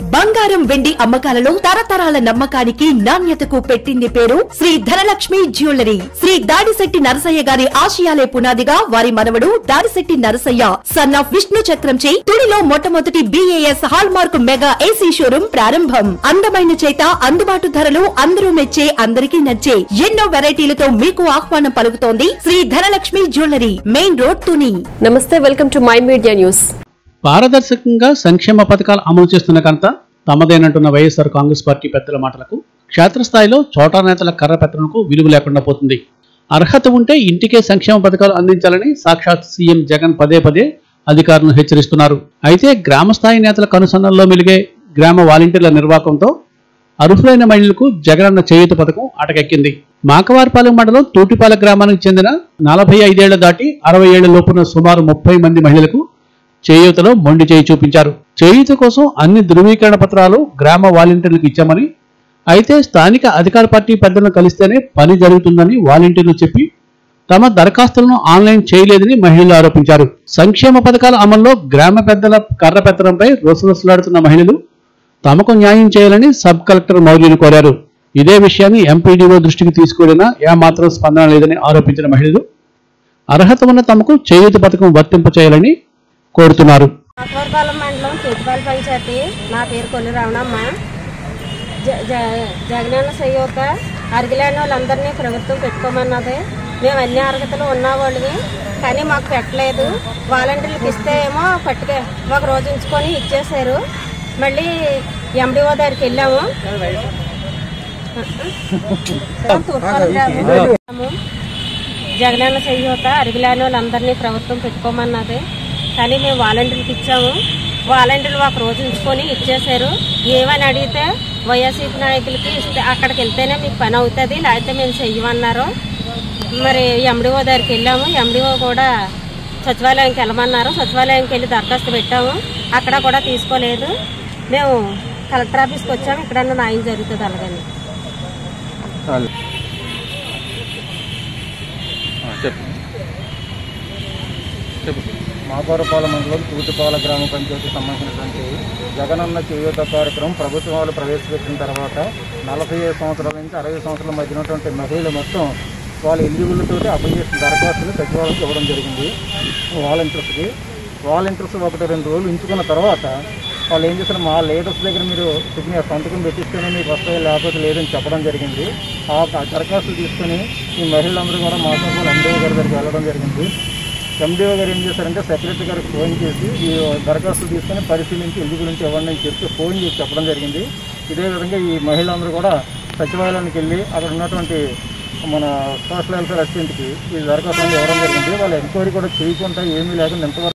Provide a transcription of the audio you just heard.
బంగారం వెండి అమ్మకాలలో తరతరాల నమ్మకానికి నాణ్యతకు పెట్టింది పేరు శ్రీ ధనలక్ష్మి జ్యువెలరీ శ్రీ దాడిశెట్టి నరసయ్య గారి ఆశయాలే పునాదిగా వారి మనవడు దాడిశెట్టి నరసయ్య సన్ ఆఫ్ విష్ణు చక్రంచే తుడిలో మొట్టమొదటి BAS hallmark mega AC showroom ప్రారంభం అందమైన చేత అందుబాటు ధరలు అందరూ మెచ్చే అందరికీ నచ్చే ఎన్నో వెరైటీలతో మీకు ఆహ్వానం పలుకుతోంది Shri Dhanalakshmi jewellery main road Tuni నమస్తే welcome to my media news పారదర్శకంగా సంక్షేమ పథకాలు అమలు చేస్తున్న ఘనత తమదేనంటున్న వైఎస్ఆర్ కాంగ్రెస్ పార్టీ పెద్దల మాటలకు క్షేత్రస్థాయిలో చోటా నేతల కర్ర పెత్తనకు విలువ లేకుండా పోతుంది అర్హత ఉంటే ఇంటికే సంక్షేమ పథకాలు అందించాలని సాక్షాత్ సీఎం జగన్ పదే పదే అధికారులను హెచ్చరిస్తున్నారు అయితే గ్రామస్థాయి నేతల కనుసన్నల్లో మెలిగే గ్రామ వాలంటీర్ల నిర్వాహకంతో అర్హులైన మహిళలకు జగనన్న చేయూత పథకం అటకెక్కింది మాకవారిపాలెం మండలం తూటిపాల గ్రామానికి చెందిన నలభై ఐదేళ్ల దాటి అరవై ఏళ్ల లోపున సుమారు ముప్పై మంది మహిళలకు చేయూతలో మొండి చేయి చూపించారు చేయూత కోసం అన్ని ధృవీకరణ పత్రాలు గ్రామ వాలంటీర్లకు ఇచ్చామని అయితే స్థానిక అధికార పార్టీ పెద్దలను కలిస్తేనే పని జరుగుతుందని వాలంటీర్లు చెప్పి తమ దరఖాస్తులను ఆన్లైన్ చేయలేదని మహిళలు ఆరోపించారు సంక్షేమ పథకాల అమల్లో గ్రామ పెద్దల కర్ర పెత్తనంపై రొసరొసలాడుతున్న మహిళలు తమకు న్యాయం చేయాలని సబ్ కలెక్టర్ మౌర్యను కోరారు ఇదే విషయాన్ని ఎంపీడీఓ దృష్టికి తీసుకువెళ్లినా ఏమాత్రం స్పందన లేదని ఆరోపించిన మహిళలు అర్హత ఉన్న తమకు చేయూత పథకం వర్తింప చేయాలని కోరుతున్నారు అక్బర్పాలెం మండలం తూటిపాలి పంచాయతీ నా పేరు కొల్లి రావణమ్మ జ జ- జగనన్న సయ్యూత అరిగిలేని వాళ్ళందరినీ ప్రభుత్వం పెట్టుకోమన్నది మేము అన్ని అర్హతలు ఉన్న వాళ్ళవి కానీ మాకు పెట్టలేదు వాలంటీర్లకు ఇస్తే ఏమో పట్టుకే ఒక రోజు ఉంచుకొని ఇచ్చేసారు మళ్ళీ ఎండిఓ దగ్గరికి వెళ్ళాము తూర్పాల గ్రామం వెళ్ళాము. జగనన్న సయ్యూత అరిగిలేని వాళ్ళందరినీ ప్రభుత్వం పెట్టుకోమన్నది కానీ మేము వాలంటీర్కి ఇచ్చాము వాలంటీర్లు ఒక రోజు ఉంచుకొని ఇచ్చేశారు ఏమని అడిగితే వైఎస్సీపీ నాయకులకి ఇస్తే అక్కడికి వెళ్తేనే మీకు పని అవుతుంది లేకపోతే మేము చెయ్యమన్నారు మరి ఎండిఓ దగ్గరికి వెళ్ళాము ఎండిఓ కూడా సచివాలయంకి వెళ్ళమన్నారు సచివాలయంకి వెళ్ళి దరఖాస్తు పెట్టాము అక్కడ కూడా తీసుకోలేదు మేము కలెక్టర్ ఆఫీస్కి వచ్చాము ఇక్కడన్నా న్యాయం జరుగుతుంది అలాగని చెప్పు చెప్పు మాకోరపాల మండలం తూటిపాల గ్రామ పంచాయతీ సంబంధించినటువంటి జగనన్న చేయూత కార్యక్రమం ప్రభుత్వం వాళ్ళు ప్రవేశపెట్టిన తర్వాత నలభై ఐదు సంవత్సరాల నుంచి అరవై సంవత్సరాల మధ్య ఉన్నటువంటి మహిళలు మొత్తం వాళ్ళ ఎలిజిబుల్ తోటి అప్లై చేసిన దరఖాస్తులు సచివాలయంకి ఇవ్వడం జరిగింది వాలంటీర్స్కి వాలంటీర్స్ ఒకటి రెండు రోజులు ఉంచుకున్న తర్వాత వాళ్ళు ఏం చేశారు మా లీడర్స్ దగ్గర మీరు సిగ్నేచర్ సంతకం పెట్టిస్తేనే మీకు వస్తాయి లేకపోతే లేదని చెప్పడం జరిగింది ఆ దరఖాస్తులు తీసుకొని ఈ మహిళలందరూ కూడా మాతో ఎండిఓ గారి దగ్గరికి వెళ్ళడం జరిగింది ఎండిఓ గారు ఏం చేశారంటే సెక్రటరీ గారికి ఫోన్ చేసి ఈ దరఖాస్తులు తీసుకొని పరిశీలించి ఎలిజిబుల్ నుంచి ఇవ్వండి అని చెప్పి ఫోన్ చేసి చెప్పడం జరిగింది ఇదే విధంగా ఈ మహిళలందరూ కూడా సచివాలయానికి వెళ్ళి అక్కడ ఉన్నటువంటి మన సోషల్ వెల్ఫేర్ అసిస్టెంట్కి ఈ దరఖాస్తులు ఇవ్వడం జరిగింది వాళ్ళు ఎంక్వైరీ కూడా చేయకుండా ఏమీ లేకుండా ఇంతవరకు